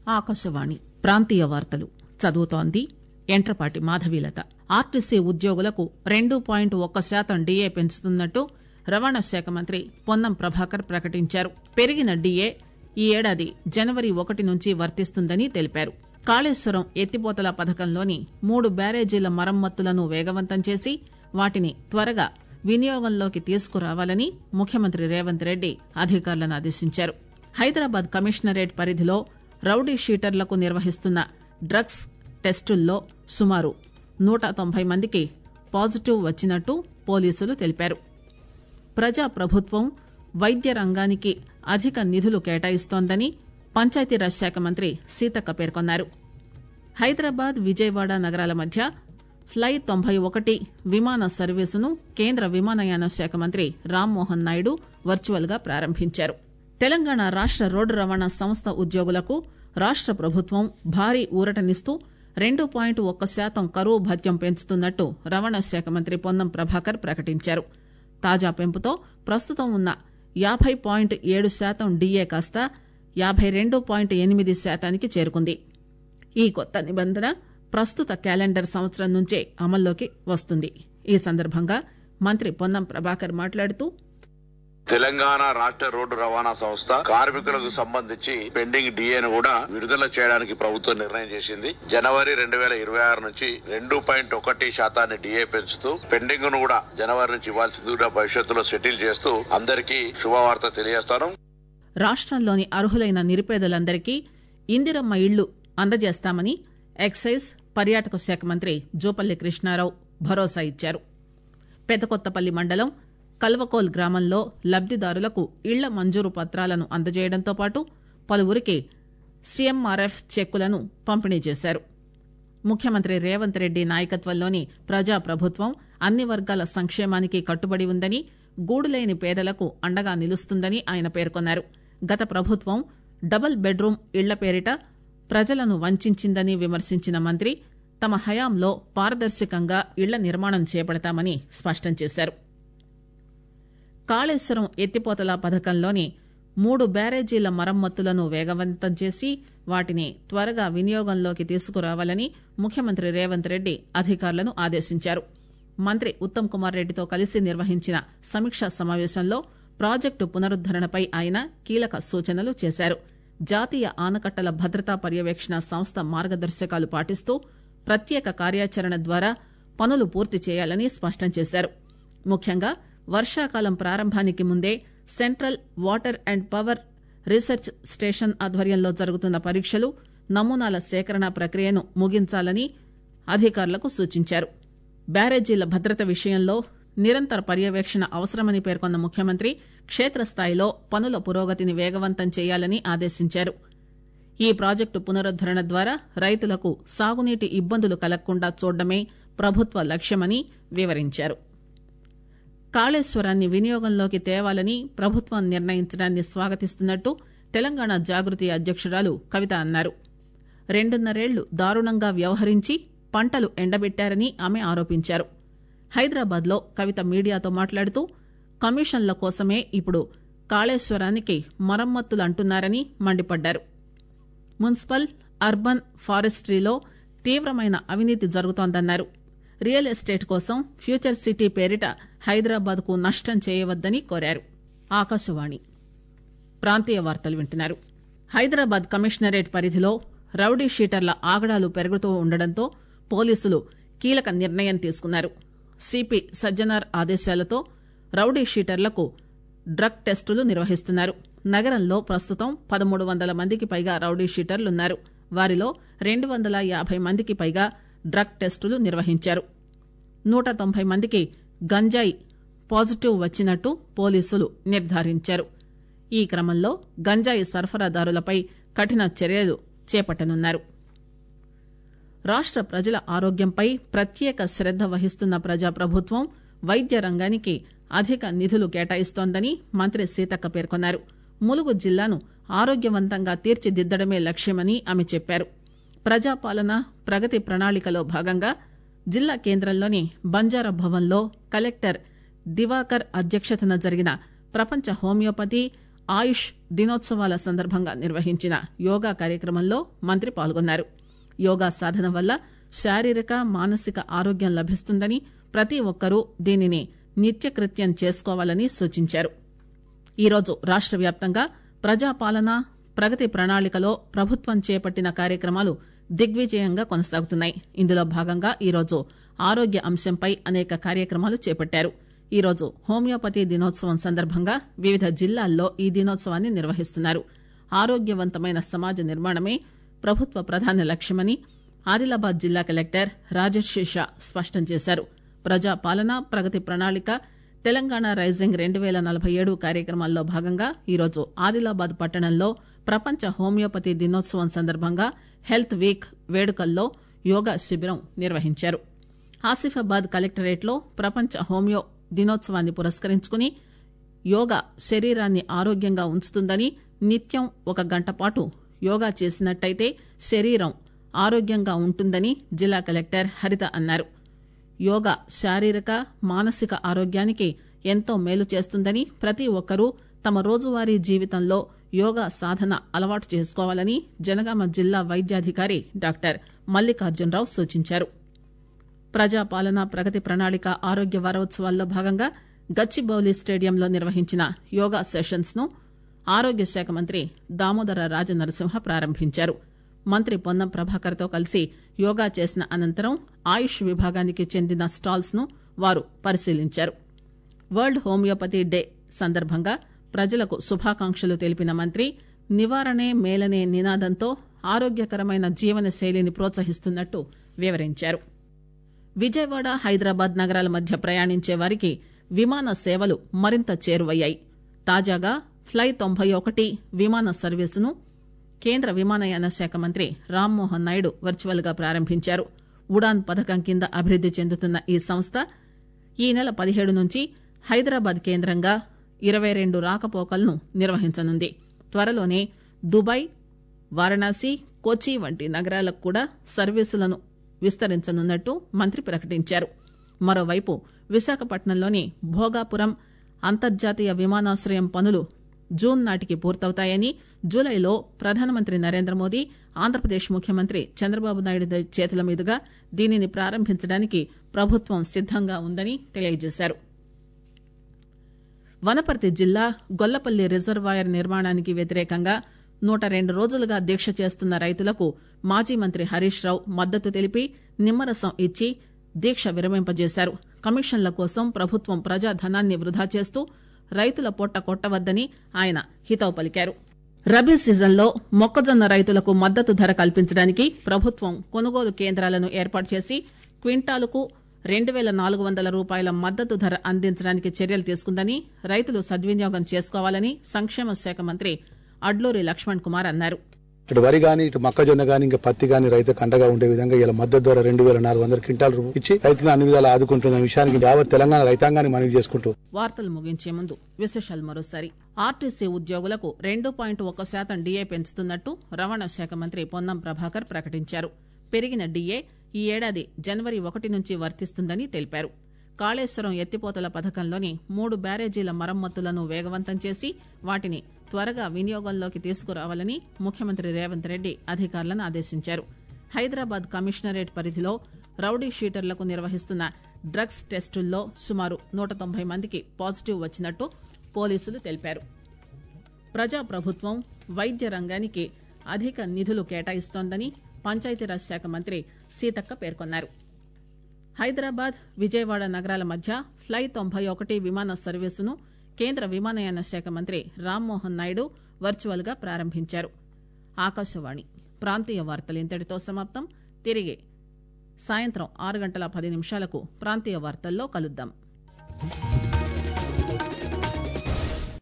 ఆకాశవాణి ప్రాంతీయ వార్తలు చదువుతోంది ఎంట్రపాటి మాధవీలత ఆర్టీసీ ఉద్యోగులకు రెండు పాయింట్ ఒక్క శాతం డీఏ పెంచుతున్నట్టు రవాణా శాఖ మంత్రి పొన్నం ప్రభాకర్ ప్రకటించారు పెరిగిన డీఏ ఈ ఏడాది జనవరి ఒకటి నుంచి వర్తిస్తుందని తెలిపారు కాళేశ్వరం ఎత్తిపోతల పథకంలోని మూడు బ్యారేజీల మరమ్మతులను వేగవంతం చేసి వాటిని త్వరగా వినియోగంలోకి తీసుకురావాలని ముఖ్యమంత్రి రేవంత్ రెడ్డి అధికారులను ఆదేశించారు హైదరాబాద్ కమిషనరేట్ పరిధిలో రౌడీ షీటర్లకు నిర్వహిస్తున్న డ్రగ్స్ టెస్టుల్లో సుమారు నూట తొంభై మందికి పాజిటివ్ వచ్చినట్టు పోలీసులు తెలిపారు ప్రజా ప్రభుత్వం వైద్య రంగానికి అధిక నిధులు కేటాయిస్తోందని పంచాయతీరాజ్ శాఖ మంత్రి సీతక్క పేర్కొన్నారు హైదరాబాద్ విజయవాడ నగరాల మధ్య ఫ్లై తొంభై ఒకటి విమాన సర్వీసును కేంద్ర విమానయాన శాఖ మంత్రి రామ్మోహన్ నాయుడు వర్చువల్ గా ప్రారంభించారు తెలంగాణ రాష్ట రోడ్డు రవాణా సంస్థ ఉద్యోగులకు రాష్ట ప్రభుత్వం భారీ ఊరటనిస్తూ రెండు పాయింట్ ఒక్క శాతం కరువు భత్యం పెంచుతున్నట్టు రవాణా శాఖ మంత్రి పొన్నం ప్రభాకర్ ప్రకటించారు తాజా పెంపుతో ప్రస్తుతం ఉన్న యాబై పాయింట్ ఏడు శాతం డీఏ కాస్త యాబై రెండు పాయింట్ ఎనిమిది శాతానికి చేరుకుంది ఈ కొత్త నిబంధన ప్రస్తుత క్యాలెండర్ సంవత్సరం నుంచే అమల్లోకి వస్తుంది ఈ సందర్భంగా మంత్రి పొన్నం ప్రభాకర్ మాట్లాడుతూ తెలంగాణ రాష్ట్ర రోడ్డు రవాణా సంస్థ కార్మికులకు సంబంధించి పెండింగ్ డిఏను కూడా విడుదల చేయడానికి ప్రభుత్వం నిర్ణయం చేసింది జనవరి రెండు వేల ఇరవై ఆరు నుంచి రెండు పాయింట్ ఒకటి శాతాన్ని డిఏ పెంచుతూ పెండింగ్ ను కూడా జనవరి నుంచి ఇవ్వాల్సింది కూడా భవిష్యత్తులో సెటిల్ చేస్తూ అందరికీ శుభవార్త తెలియజేస్తాను రాష్టంలోని అర్హులైన నిరుపేదలందరికీ ఇందిరమ్మ ఇళ్లు అందజేస్తామని ఎక్సైజ్ పర్యాటక శాఖ మంత్రి జూపల్లి కృష్ణారావు భరోసా ఇచ్చారు పెద్దకొత్తపల్లి మండలం కల్వకోల్ గ్రామంలో లబ్దిదారులకు ఇళ్ల మంజూరు పత్రాలను అందజేయడంతో పాటు పలువురికి సీఎంఆర్ఎఫ్ చెక్కులను పంపిణీ చేశారు ముఖ్యమంత్రి రేవంత్ రెడ్డి నాయకత్వంలోని ప్రజా ప్రభుత్వం అన్ని వర్గాల సంక్షేమానికి కట్టుబడి ఉందని గూడులేని పేదలకు అండగా నిలుస్తుందని ఆయన పేర్కొన్నారు గత ప్రభుత్వం డబుల్ బెడ్రూమ్ ఇళ్ల పేరిట ప్రజలను వంచిందని విమర్శించిన మంత్రి తమ హయాంలో పారదర్శకంగా ఇళ్ల నిర్మాణం చేపడతామని స్పష్టం చేశారు కాళేశ్వరం ఎత్తిపోతల పథకంలోని మూడు బ్యారేజీల మరమ్మతులను వేగవంతం చేసి వాటిని త్వరగా వినియోగంలోకి తీసుకురావాలని ముఖ్యమంత్రి రేవంత్ రెడ్డి అధికారులను ఆదేశించారు మంత్రి ఉత్తమ్ కుమార్ రెడ్డితో కలిసి నిర్వహించిన సమీక్షా సమావేశంలో ప్రాజెక్టు పునరుద్దరణపై ఆయన కీలక సూచనలు చేశారు జాతీయ ఆనకట్టల భద్రతా పర్యవేక్షణ సంస్థ మార్గదర్శకాలు పాటిస్తూ ప్రత్యేక కార్యాచరణ ద్వారా పనులు పూర్తి చేయాలని స్పష్టం చేశారు ముఖ్యంగా వర్షాకాలం ప్రారంభానికి ముందే central water and power research station ఆధ్వర్యంలో జరుగుతున్న పరీక్షలు నమూనాల సేకరణ ప్రక్రియను ముగించాలని అధికారులకు సూచించారు బ్యారేజీల భద్రత విషయంలో నిరంతర పర్యవేక్షణ అవసరమని పేర్కొన్న ముఖ్యమంత్రి క్షేత్రస్థాయిలో పనుల పురోగతిని వేగవంతం చేయాలని ఆదేశించారు ఈ ప్రాజెక్టు పునరుద్దరణ ద్వారా రైతులకు సాగునీటి ఇబ్బందులు కలగకుండా చూడడమే ప్రభుత్వ లక్ష్యమని వివరించారు కాళేశ్వరాన్ని వినియోగంలోకి తేవాలని ప్రభుత్వం నిర్ణయించడాన్ని స్వాగతిస్తున్నట్టు తెలంగాణ జాగృతి అధ్యక్షురాలు కవిత అన్నారు రెండున్నరేళ్లు దారుణంగా వ్యవహరించి పంటలు ఎండబెట్టారని ఆమె ఆరోపించారు హైదరాబాద్ లో కవిత మీడియాతో మాట్లాడుతూ కమిషన్ల కోసమే ఇప్పుడు కాళేశ్వరానికి మరమ్మతులు అంటున్నారని మండిపడ్డారు మున్సిపల్ అర్బన్ ఫారెస్ట్రీలో తీవ్రమైన అవినీతి జరుగుతోందన్నారు రియల్ ఎస్టేట్ కోసం ఫ్యూచర్ సిటీ పేరిట హైదరాబాద్ కు నష్టం చేయవద్దని కోరారు ఆకాశవాణి ప్రాంతీయ వార్తలు వింటున్నారు హైదరాబాద్ కమిషనరేట్ పరిధిలో రౌడీ షీటర్ల ఆగడాలు పెరుగుతూ ఉండడంతో పోలీసులు కీలక నిర్ణయం తీసుకున్నారు సిపి సజ్జనార్ ఆదేశాలతో రౌడీ షీటర్లకు డ్రగ్ టెస్టులు నిర్వహిస్తున్నారు నగరంలో ప్రస్తుతం పదమూడు వందల మందికి పైగా రౌడీ షీటర్లున్నారు వారిలో రెండు వందల యాభై మందికి పైగా డ్రగ్ టెస్టులు నిర్వహించారు నూట తొంభై మందికి గంజాయి పాజిటివ్ వచ్చినట్టు పోలీసులు నిర్ధారించారు ఈ క్రమంలో గంజాయి సరఫరాదారులపై కఠిన చర్యలు చేపట్టనున్నారు రాష్ట ప్రజల ఆరోగ్యంపై ప్రత్యేక శ్రద్ద వహిస్తున్న ప్రజాప్రభుత్వం వైద్య రంగానికి అధిక నిధులు కేటాయిస్తోందని మంత్రి సీతక్క పేర్కొన్నారు ములుగు జిల్లాను ఆరోగ్యవంతంగా తీర్చిదిద్దడమే లక్ష్యమని ఆమె చెప్పారు ప్రజాపాలన ప్రగతి ప్రణాళికలో భాగంగా జిల్లా కేంద్రంలోని బంజారా భవన్లో కలెక్టర్ దివాకర్ అధ్యక్షతన జరిగిన ప్రపంచ హోమియోపతి ఆయుష్ దినోత్సవాల సందర్భంగా నిర్వహించిన యోగా కార్యక్రమంలో మంత్రి పాల్గొన్నారు యోగా సాధన వల్ల శారీరక మానసిక ఆరోగ్యం లభిస్తుందని ప్రతి ఒక్కరూ దీనిని నిత్యకృత్యం చేసుకోవాలని సూచించారు ఈరోజు రాష్ట వ్యాప్తంగా ప్రజాపాలన ప్రగతి ప్రణాళికలో ప్రభుత్వం చేపట్టిన కార్యక్రమాలు దిగ్విజయంగా కొనసాగుతున్నాయి ఇందులో భాగంగా ఈరోజు ఆరోగ్య అంశంపై అనేక కార్యక్రమాలు చేపట్టారు ఈరోజు హోమియోపతి దినోత్సవం సందర్భంగా వివిధ జిల్లాల్లో ఈ దినోత్సవాన్ని నిర్వహిస్తున్నారు ఆరోగ్యవంతమైన సమాజ నిర్మాణమే ప్రభుత్వ ప్రధాన లక్ష్యమని ఆదిలాబాద్ జిల్లా కలెక్టర్ రాజేష్ షా స్పష్టం చేశారు ప్రజాపాలన ప్రగతి ప్రణాళిక తెలంగాణ రైజింగ్ రెండు పేల నలభై ఏడు కార్యక్రమాల్లో భాగంగా ఈరోజు ఆదిలాబాద్ పట్టణంలో ప్రపంచ హోమియోపతి దినోత్సవం సందర్భంగా హెల్త్ వీక్ వేడుకల్లో యోగా శిబిరం నిర్వహించారు ఆసిఫాబాద్ కలెక్టరేట్లో ప్రపంచ హోమియో దినోత్సవాన్ని పురస్కరించుకుని యోగా శరీరాన్ని ఆరోగ్యంగా ఉంచుతుందని నిత్యం ఒక గంట పాటు యోగా చేసినట్టయితే శరీరం ఆరోగ్యంగా ఉంటుందని జిల్లా కలెక్టర్ హరిత అన్నారు యోగా శారీరక మానసిక ఆరోగ్యానికి ఎంతో మేలు చేస్తుందని ప్రతి ఒక్కరూ తమ రోజువారీ జీవితంలో యోగా సాధన అలవాటు చేసుకోవాలని జనగామ జిల్లా వైద్యాధికారి డాక్టర్ మల్లికార్జునరావు సూచించారు ప్రజాపాలన ప్రగతి ప్రణాళిక ఆరోగ్య వారోత్సవాల్లో భాగంగా గచ్చిబౌలి స్టేడియంలో నిర్వహించిన యోగా సెషన్స్ ను ఆరోగ్య శాఖ మంత్రి దామోదర రాజనరసింహ ప్రారంభించారు మంత్రి పొన్నం ప్రభాకర్ తో కలిసి యోగా చేసిన అనంతరం ఆయుష్ విభాగానికి చెందిన స్టాల్స్ ను వారు పరిశీలించారు వరల్డ్ హోమియోపతి డే సందర్భంగా ప్రజలకు శుభాకాంక్షలు తెలిపిన మంత్రి నివారణే మేలనే నినాదంతో ఆరోగ్యకరమైన జీవన శైలిని ప్రోత్సహిస్తున్నట్టు వివరించారు విజయవాడ హైదరాబాద్ నగరాల మధ్య ప్రయాణించే వారికి విమాన సేవలు మరింత చేరువయ్యాయి తాజాగా ఫ్లై తొంభై ఒకటి విమాన సర్వీసును కేంద్ర విమానయాన శాఖ మంత్రి రామ్మోహన్ నాయుడు వర్చువల్ గా ప్రారంభించారు ఉడాన్ పథకం కింద అభివృద్ది చెందుతున్న ఈ సంస్థ ఈ నెల పదిహేడు నుంచి హైదరాబాద్ కేంద్రంగా ఇరవై రెండు రాకపోకలను నిర్వహించనుంది త్వరలోనే దుబాయ్ వారణాసి కోచి వంటి నగరాలకు కూడా సర్వీసులను విస్తరించనున్నట్టు మంత్రి ప్రకటించారు మరోవైపు విశాఖపట్నంలోని భోగాపురం అంతర్జాతీయ విమానాశ్రయం పనులు జూన్ నాటికి పూర్తవుతాయని జూలైలో ప్రధానమంత్రి నరేంద్ర మోదీ ఆంధ్రప్రదేశ్ ముఖ్యమంత్రి చంద్రబాబు నాయుడు చేతుల మీదుగా దీనిని ప్రారంభించడానికి ప్రభుత్వం సిద్దంగా ఉందని తెలియజేశారు వనపర్తి జిల్లా గొల్లపల్లి రిజర్వాయర్ నిర్మాణానికి వ్యతిరేకంగా నూట రెండు రోజులుగా దీక్ష చేస్తున్న రైతులకు మాజీ మంత్రి హరీష్ రావు మద్దతు తెలిపి నిమ్మరసం ఇచ్చి దీక్ష విరమింపజేశారు కమిషన్ల కోసం ప్రభుత్వం ప్రజాధనాన్ని వృధా చేస్తూ రైతుల పొట్ట కొట్టవద్దని ఆయన హితవు పలికారు రబీ సీజన్లో మొక్కజొన్న రైతులకు మద్దతు ధర కల్పించడానికి ప్రభుత్వం కొనుగోలు కేంద్రాలను ఏర్పాటు చేసి క్వింటాలుకు రెండు పేల నాలుగు వందల రూపాయల మద్దతు ధర అందించడానికి చర్యలు తీసుకుందని రైతులు సద్వినియోగం చేసుకోవాలని సంక్షేమ శాఖ మంత్రి అడ్లూరి లక్ష్మణ్ కుమార్ అన్నారు ఇటు వరి గాని ఇటు మొక్కజొన్న గాని ఇంకా పత్తి గాని రైతుకు అండగా ఉండే విధంగా ఇలా మద్దతు ద్వారా రెండు వేల నాలుగు వందల క్వింటాల్ ఇచ్చి రైతులను అన్ని విధాలు ఆదుకుంటున్న విషయానికి యావత్ తెలంగాణ రైతాంగాన్ని మనవి చేసుకుంటూ వార్తలు ముగించే ముందు విశేషాలు మరోసారి ఆర్టీసీ ఉద్యోగులకు రెండు పాయింట్ ఒక శాతం డీఏ పెంచుతున్నట్టు రవాణా శాఖ మంత్రి పొన్నం ప్రభాకర్ ప్రకటించారు పెరిగిన డీఏ ఈ ఏడాది జనవరి ఒకటి నుంచి వర్తిస్తుందని తెలిపారు కాళేశ్వరం ఎత్తిపోతల పథకంలోని మూడు బ్యారేజీల మరమ్మతులను వేగవంతం చేసి వాటిని త్వరగా వినియోగంలోకి తీసుకురావాలని ముఖ్యమంత్రి రేవంత్ రెడ్డి అధికారులను ఆదేశించారు హైదరాబాద్ కమిషనరేట్ పరిధిలో రౌడీ షీటర్లకు నిర్వహిస్తున్న డ్రగ్స్ టెస్టుల్లో సుమారు నూట తొంభై మందికి పాజిటివ్ వచ్చినట్టు పోలీసులు తెలిపారు ప్రజాప్రభుత్వం వైద్య రంగానికి అధిక నిధులు కేటాయిస్తోందని పంచాయతీరాజ్ శాఖ మంత్రి సీతక్క పేర్కొన్నారు హైదరాబాద్ విజయవాడ నగరాల మధ్య ఫ్లై తొంభై ఒకటి విమాన సర్వీసును కేంద్ర విమానయాన శాఖ మంత్రి రామ్మోహన్ నాయుడు వర్చువల్ గా ప్రారంభించారు ఆకాశవాణి ప్రాంతీయ వార్తలు ఇంతటితో సమాప్తం తిరిగి సాయంత్రం ఆరు గంటల పది నిమిషాలకు ప్రాంతీయ వార్తల్లో కలుద్దాం